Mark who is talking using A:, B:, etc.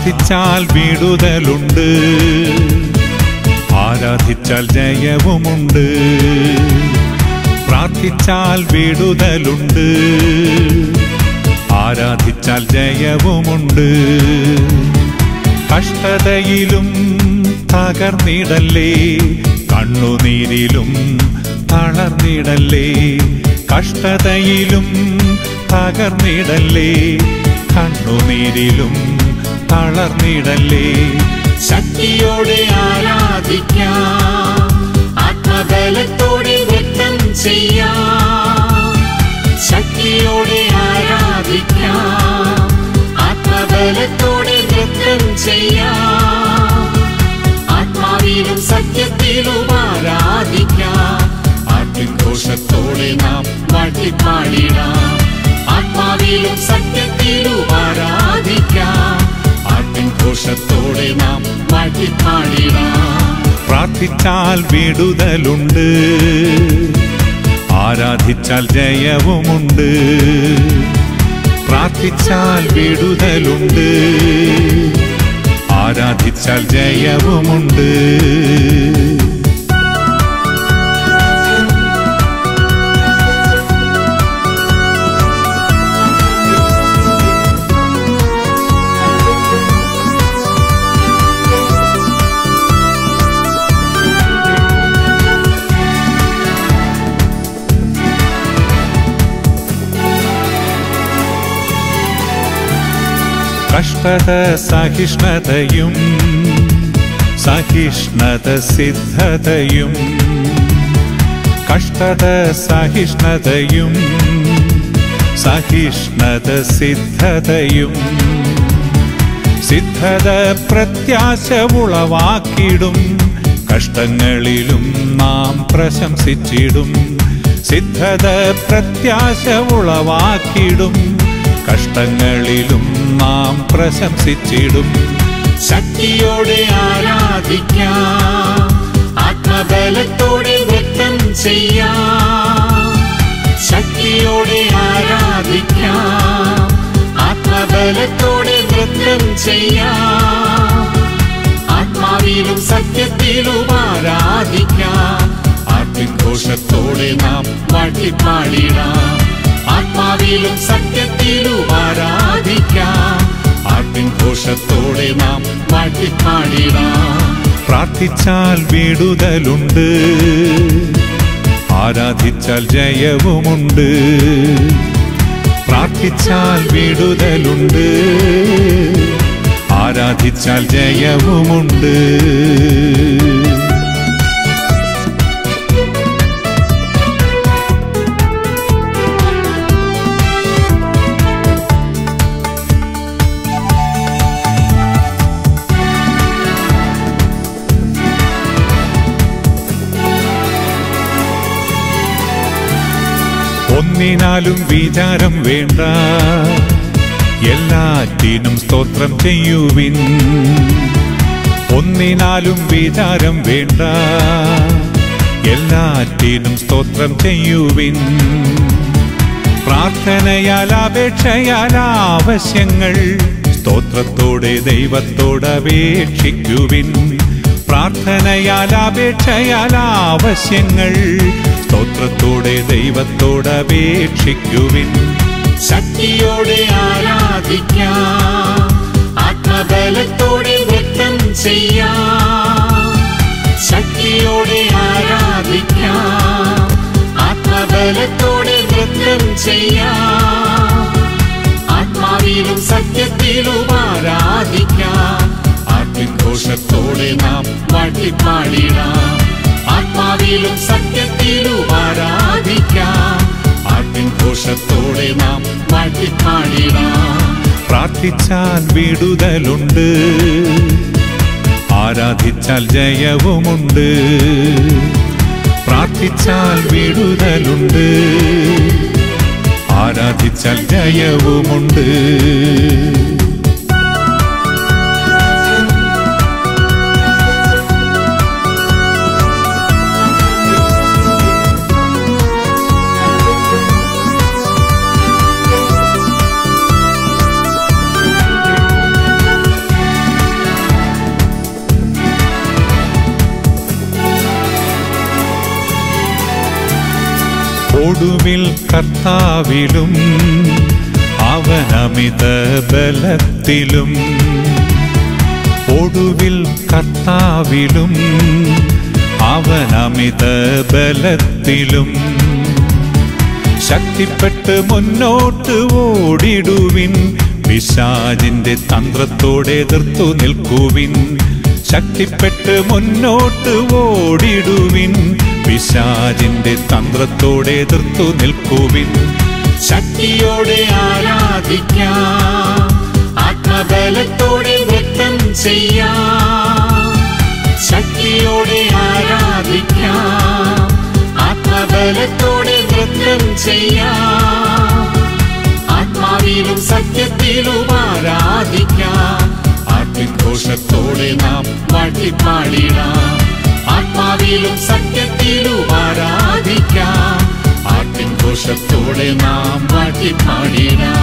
A: പ്രാർത്ഥിച്ചാൽ വിടുതലുണ്ട് ആരാധിച്ചാൽ ജയവുമുണ്ട് പ്രാർത്ഥിച്ചാൽ വിടുതലുണ്ട് ആരാധിച്ചാൽ ജയവുമുണ്ട് കഷ്ടതയിലും തകർന്നിടല്ലേ കണ്ണുനീരിലും തളർന്നിടല്ലേ കഷ്ടതയിലും തകർന്നിടല്ലേ കണ്ണുനീരിലും തളർന്നിടല്ലേ
B: ശക്തിയോടെ ആരാധിക്കാം ആത്മബലത്തോടെ നൃത്തം ചെയ്യാം ശക്തിയോടെ ആരാധിക്കാം ആത്മബലത്തോടെ നൃത്തം ചെയ്യാം ആത്മാവിലും സത്യത്തിലും ആരാധിക്കാം ആട്ടിൻ ഘോഷത്തോടെ നാം വാട്ടിപ്പാടിടാം ആത്മാവിലും സത്യത്തിലും ആരാധിക്കാം ആട്ടിൻ ഘോഷത്തോടെ നാം വാട്ടിപ്പാടിടാം
A: പ്രാർത്ഥിച്ചാൽ വിടുതലുണ്ട് ആരാധിച്ചാൽ ജയവുമുണ്ട് പ്രാർത്ഥിച്ചാൽ വിടുതലുണ്ട് ആരാധിച്ചാൽ ജയവുമുണ്ട് കഷ്ടത സഹിഷ്ണുതയും സഹിഷ്ണുത സിദ്ധതയും കഷ്ടത സഹിഷ്ണുതയും സഹിഷ്ണുത സിദ്ധതയും സിദ്ധത പ്രത്യാശ ഉളവാക്കിടും കഷ്ടങ്ങളിലും നാം പ്രശംസിച്ചിടും സിദ്ധത പ്രത്യാശ ഉളവാക്കിടും കഷ്ടങ്ങളിലും നാം പ്രശംസിച്ചിടും
B: ശക്തിയോടെ ആരാധിക്കാം ആത്മബലത്തോടെ നൃത്തം ചെയ്യാം ശക്തിയോടെ ആരാധിക്കാം ആത്മബലത്തോടെ നൃത്തം ചെയ്യാം ആത്മാവിലും സത്യത്തിലും ആരാധിക്കാം ആട്ടിൻ ഘോഷത്തോടെ നാം വാട്ടിപ്പാടിടാം ആത്മാവിലും സത്യത്തിലും ആരാധിക്കാം ആട്ടിൻ ഘോഷത്തോടെ നാം വാട്ടിപ്പാടിടാം
A: പ്രാർത്ഥിച്ചാൽ വിടുതലുണ്ട് ആരാധിച്ചാൽ ജയവുമുണ്ട് പ്രാർത്ഥിച്ചാൽ വിടുതലുണ്ട് ആരാധിച്ചാൽ ജയവുമുണ്ട് ഒന്നിനാലും വിചാരം വേണ്ട എല്ലാറ്റിനും സ്തോത്രം ചെയ്യുവിൻ ഒന്നിനാലും വിചാരം വേണ്ട എല്ലാറ്റിനും സ്തോത്രം ചെയ്യുവിൻ പ്രാർത്ഥനയാൽ അപേക്ഷയാൽ ആവശ്യങ്ങൾ സ്തോത്രത്തോടെ ദൈവത്തോട് അപേക്ഷിക്കുവിൻ പ്രാർത്ഥനയാൽ അപേക്ഷയാൽ ആവശ്യങ്ങൾ സ്തോത്രത്തോടെ ദൈവത്തോട് അപേക്ഷിക്കുവിൻ
B: ശക്തിയോടെ ആരാധിക്കാം ആത്മബലത്തോടെ നൃത്തം ചെയ്യാം ശക്തിയോടെ ആരാധിക്കാം ആത്മബലത്തോടെ നൃത്തം ചെയ്യാം ആത്മാവിലും സത്യത്തിലും ആരാധിക്കാം ആട്ടിൻ ഘോഷത്തോടെ നാം വാട്ടിപ്പാടിടാം ആത്മാവിലും സത്യത്തിലും ആരാധിക്കാം ആട്ടിൻ ഘോഷത്തോടെ നാം വാട്ടിപ്പാടിടാം
A: പ്രാർത്ഥിച്ചാൽ വിടുതലുണ്ട് ആരാധിച്ചാൽ ജയവുമുണ്ട് പ്രാർത്ഥിച്ചാൽ വിടുതലുണ്ട് ആരാധിച്ചാൽ ജയവുമുണ്ട് ഒടുവിൽ കർത്താവിലും അവനമിത ബലത്തിലും ഒടുവിൽ കർത്താവിലും അവനമിത ബലത്തിലും ശക്തിപ്പെട്ട് മുന്നോട്ട് ഓടിടുവിൻ പിശാജിന്റെ തന്ത്രത്തോടെ എതിർത്തു നിൽക്കുവിൻ ശക്തിപ്പെട്ട് മുന്നോട്ട് ഓടിടുവിൻ പിശാജിന്റെ തന്ത്രത്തോടെ എതിർത്തു നിൽക്കുവിൻ
B: ശക്തിയോടെ ആരാധിക്കാം ആത്മബലത്തോടെ നൃത്തം ചെയ്യാം ശക്തിയോടെ ആരാധിക്കാം ആത്മബലത്തോടെ നൃത്തം ചെയ്യാം ആത്മാവിലും സത്യത്തിലും ആരാധിക്കാം ആത്മഘോഷത്തോടെ നാം വാട്ടിപ്പാടിടാം ആത്മാവിലും സത്യത്തിലും ആരാധിക്കാം ആത്മഘോഷത്തോടെ നാം വാട്ടിപ്പാടിടാം